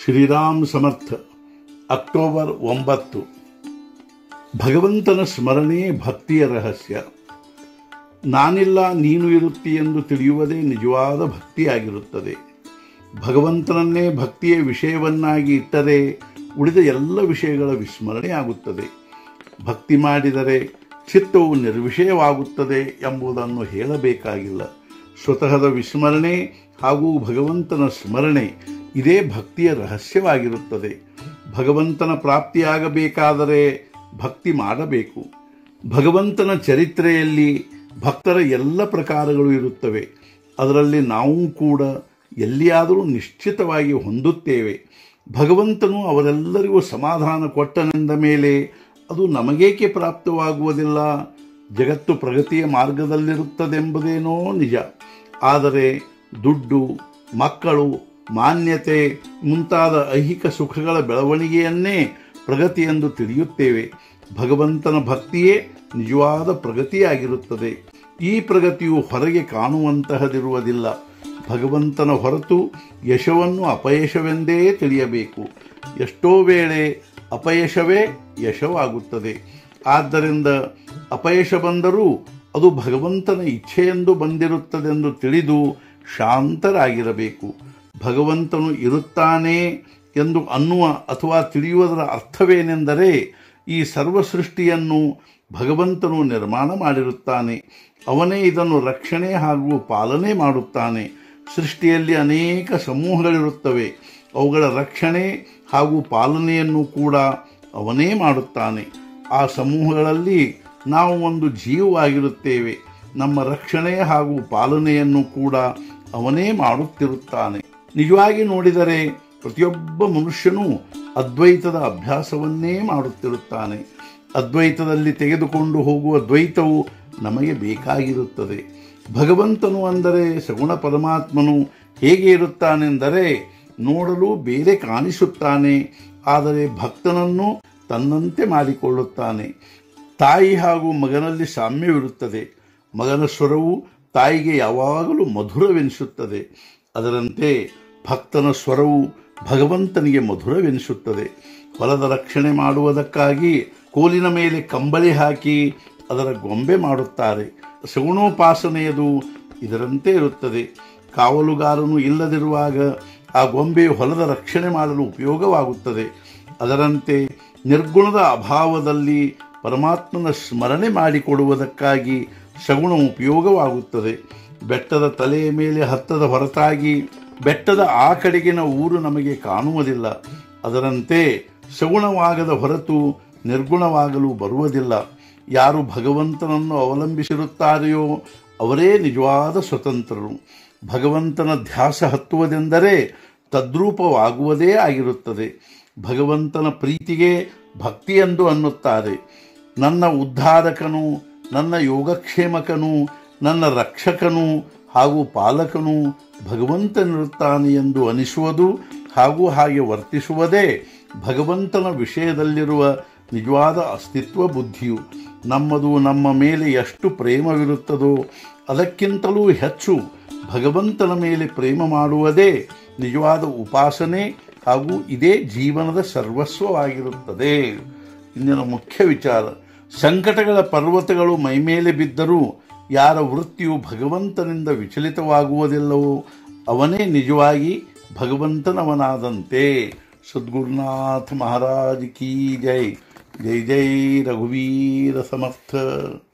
ಶ್ರೀರಾಮ್ ಸಮರ್ಥ October ಒಂಬತ್ತು ಭಗವಂತನ ಸ್ಮರಣೆ ಭಕ್ತಿಯ ರಹಸ್ಯ ನಾನಿಲ್ಲ ನೀನು ಇರುತ್ತಿ ಎಂದು ತಿಳಿಯುವುದೇ ನಿಜವಾದ ಭಕ್ತಿಯಾಗಿರುತ್ತದೆ ಭಗವಂತನನ್ನೇ ಭಕ್ತಿಯ ವಿಷಯವನ್ನಾಗಿ ಇಟ್ಟರೆ ಉಳಿದ ಎಲ್ಲ ವಿಷಯಗಳ ವಿಸ್ಮರಣೆ ಆಗುತ್ತದೆ ಭಕ್ತಿ ಮಾಡಿದರೆ ಚಿತ್ತವು ನಿರ್ವಿಷಯವಾಗುತ್ತದೆ ಎಂಬುದನ್ನು ಹೇಳಬೇಕಾಗಿಲ್ಲ ಸ್ವತಃದ ವಿಸ್ಮರಣೆ ಹಾಗೂ ಭಗವಂತನ ಸ್ಮರಣೆ ಇದೇ ಭಕ್ತಿಯ ರಹಸ್ಯವಾಗಿರುತ್ತದೆ ಭಗವಂತನ ಪ್ರಾಪ್ತಿಯಾಗಬೇಕಾದರೆ ಭಕ್ತಿ ಮಾಡಬೇಕು ಭಗವಂತನ ಚರಿತ್ರೆಯಲ್ಲಿ ಭಕ್ತರ ಎಲ್ಲ ಪ್ರಕಾರಗಳು ಇರುತ್ತವೆ ಅದರಲ್ಲಿ ನಾವು ಕೂಡ ಎಲ್ಲಿಯಾದರೂ ನಿಶ್ಚಿತವಾಗಿ ಹೊಂದುತ್ತೇವೆ ಭಗವಂತನು ಅವರೆಲ್ಲರಿಗೂ ಸಮಾಧಾನ ಕೊಟ್ಟನೆಂದ ಮೇಲೆ ಅದು ನಮಗೇಕೆ ಪ್ರಾಪ್ತವಾಗುವುದಿಲ್ಲ ಜಗತ್ತು ಪ್ರಗತಿಯ ಮಾರ್ಗದಲ್ಲಿರುತ್ತದೆಂಬುದೇನೋ ನಿಜ ಆದರೆ ದುಡ್ಡು ಮಕ್ಕಳು ಮಾನ್ಯತೆ ಮುಂತಾದ ಐಹಿಕ ಸುಖಗಳ ಬೆಳವಣಿಗೆಯನ್ನೇ ಪ್ರಗತಿ ಎಂದು ತಿಳಿಯುತ್ತೇವೆ ಭಗವಂತನ ಭಕ್ತಿಯೇ ನಿಜವಾದ ಪ್ರಗತಿಯಾಗಿರುತ್ತದೆ ಈ ಪ್ರಗತಿಯು ಹೊರಗೆ ಕಾಣುವಂತಹದಿರುವುದಿಲ್ಲ ಭಗವಂತನ ಹೊರತು ಯಶವನ್ನು ಅಪಯಶವೆಂದೇ ತಿಳಿಯಬೇಕು ಎಷ್ಟೋ ವೇಳೆ ಅಪಯಶವೇ ಯಶವಾಗುತ್ತದೆ ಆದ್ದರಿಂದ ಅಪಯಶ ಬಂದರೂ ಅದು ಭಗವಂತನ ಇಚ್ಛೆಯೆಂದು ಬಂದಿರುತ್ತದೆಂದು ತಿಳಿದು ಶಾಂತರಾಗಿರಬೇಕು ಭಗವಂತನು ಇರುತ್ತಾನೆ ಎಂದು ಅನ್ನುವ ಅಥವಾ ತಿಳಿಯುವುದರ ಅರ್ಥವೇನೆಂದರೆ ಈ ಸರ್ವ ಸೃಷ್ಟಿಯನ್ನು ಭಗವಂತನು ನಿರ್ಮಾಣ ಮಾಡಿರುತ್ತಾನೆ ಅವನೇ ಇದನ್ನು ರಕ್ಷಣೆ ಹಾಗೂ ಪಾಲನೆ ಮಾಡುತ್ತಾನೆ ಸೃಷ್ಟಿಯಲ್ಲಿ ಅನೇಕ ಸಮೂಹಗಳಿರುತ್ತವೆ ಅವುಗಳ ರಕ್ಷಣೆ ಹಾಗೂ ಪಾಲನೆಯನ್ನು ಕೂಡ ಅವನೇ ಮಾಡುತ್ತಾನೆ ಆ ಸಮೂಹಗಳಲ್ಲಿ ನಾವು ಒಂದು ಜೀವವಾಗಿರುತ್ತೇವೆ ನಮ್ಮ ರಕ್ಷಣೆ ಹಾಗೂ ಪಾಲನೆಯನ್ನು ಕೂಡ ಅವನೇ ಮಾಡುತ್ತಿರುತ್ತಾನೆ ನಿಜವಾಗಿ ನೋಡಿದರೆ ಪ್ರತಿಯೊಬ್ಬ ಮನುಷ್ಯನೂ ಅದ್ವೈತದ ಅಭ್ಯಾಸವನ್ನೇ ಮಾಡುತ್ತಿರುತ್ತಾನೆ ಅದ್ವೈತದಲ್ಲಿ ತೆಗೆದುಕೊಂಡು ಹೋಗುವ ದ್ವೈತವು ನಮಗೆ ಬೇಕಾಗಿರುತ್ತದೆ ಭಗವಂತನು ಅಂದರೆ ಸಗುಣ ಪರಮಾತ್ಮನು ಹೇಗೆ ಇರುತ್ತಾನೆಂದರೆ ನೋಡಲು ಬೇರೆ ಕಾಣಿಸುತ್ತಾನೆ ಆದರೆ ಭಕ್ತನನ್ನು ತನ್ನಂತೆ ಮಾಡಿಕೊಳ್ಳುತ್ತಾನೆ ತಾಯಿ ಹಾಗೂ ಮಗನಲ್ಲಿ ಸಾಮ್ಯವಿರುತ್ತದೆ ಮಗನ ಸ್ವರವು ತಾಯಿಗೆ ಯಾವಾಗಲೂ ಮಧುರವೆನಿಸುತ್ತದೆ ಅದರಂತೆ ಭಕ್ತನ ಸ್ವರವು ಭಗವಂತನಿಗೆ ಮಧುರವೆನಿಸುತ್ತದೆ ಹೊಲದ ರಕ್ಷಣೆ ಮಾಡುವುದಕ್ಕಾಗಿ ಕೋಲಿನ ಮೇಲೆ ಕಂಬಳಿ ಹಾಕಿ ಅದರ ಗೊಂಬೆ ಮಾಡುತ್ತಾರೆ ಸಗುಣೋಪಾಸನೆಯದು ಇದರಂತೆ ಇರುತ್ತದೆ ಕಾವಲುಗಾರನು ಇಲ್ಲದಿರುವಾಗ ಆ ಗೊಂಬೆ ಹೊಲದ ರಕ್ಷಣೆ ಮಾಡಲು ಉಪಯೋಗವಾಗುತ್ತದೆ ಅದರಂತೆ ನಿರ್ಗುಣದ ಅಭಾವದಲ್ಲಿ ಪರಮಾತ್ಮನ ಸ್ಮರಣೆ ಮಾಡಿಕೊಡುವುದಕ್ಕಾಗಿ ಸಗುಣ ಉಪಯೋಗವಾಗುತ್ತದೆ ಬೆಟ್ಟದ ತಲೆಯ ಮೇಲೆ ಹತ್ತದ ಹೊರತಾಗಿ ಬೆಟ್ಟದ ಆ ಕಡೆಗಿನ ಊರು ನಮಗೆ ಕಾಣುವುದಿಲ್ಲ ಅದರಂತೆ ಸಗುಣವಾಗದ ಹೊರತು ನಿರ್ಗುಣವಾಗಲು ಬರುವುದಿಲ್ಲ ಯಾರು ಭಗವಂತನನ್ನು ಅವಲಂಬಿಸಿರುತ್ತಾರೆಯೋ ಅವರೇ ನಿಜವಾದ ಸ್ವತಂತ್ರರು ಭಗವಂತನ ಧ್ಯಾಸ ಹತ್ತುವುದೆಂದರೆ ತದ್ರೂಪವಾಗುವುದೇ ಆಗಿರುತ್ತದೆ ಭಗವಂತನ ಪ್ರೀತಿಗೆ ಭಕ್ತಿಯೆಂದು ಅನ್ನುತ್ತಾರೆ ನನ್ನ ಉದ್ಧಾರಕನು ನನ್ನ ಯೋಗಕ್ಷೇಮಕನು ನನ್ನ ರಕ್ಷಕನು ಹಾಗೂ ಪಾಲಕನು ಭಗವಂತನಿರುತ್ತಾನೆ ಎಂದು ಅನಿಸುವುದು ಹಾಗೂ ಹಾಗೆ ವರ್ತಿಸುವುದೇ ಭಗವಂತನ ವಿಷಯದಲ್ಲಿರುವ ನಿಜವಾದ ಅಸ್ತಿತ್ವ ಬುದ್ಧಿಯು ನಮ್ಮದು ನಮ್ಮ ಮೇಲೆ ಎಷ್ಟು ಪ್ರೇಮವಿರುತ್ತದೋ ಅದಕ್ಕಿಂತಲೂ ಹೆಚ್ಚು ಭಗವಂತನ ಮೇಲೆ ಪ್ರೇಮ ಮಾಡುವುದೇ ನಿಜವಾದ ಉಪಾಸನೆ ಹಾಗೂ ಇದೇ ಜೀವನದ ಸರ್ವಸ್ವವಾಗಿರುತ್ತದೆ ಇಂದಿನ ಮುಖ್ಯ ವಿಚಾರ ಸಂಕಟಗಳ ಪರ್ವತಗಳು ಮೈಮೇಲೆ ಬಿದ್ದರೂ ಯಾರ ವೃತ್ತಿಯು ಭಗವಂತನಿಂದ ವಿಚಲಿತವಾಗುವುದಿಲ್ಲವೋ ಅವನೇ ನಿಜವಾಗಿ ಭಗವಂತನವನಾದಂತೆ ಸದ್ಗುರುನಾಥ ಮಹಾರಾಜ್ ಕೀ ಜೈ ಜೈ ಜೈ ರಘುವೀರ ಸಮರ್ಥ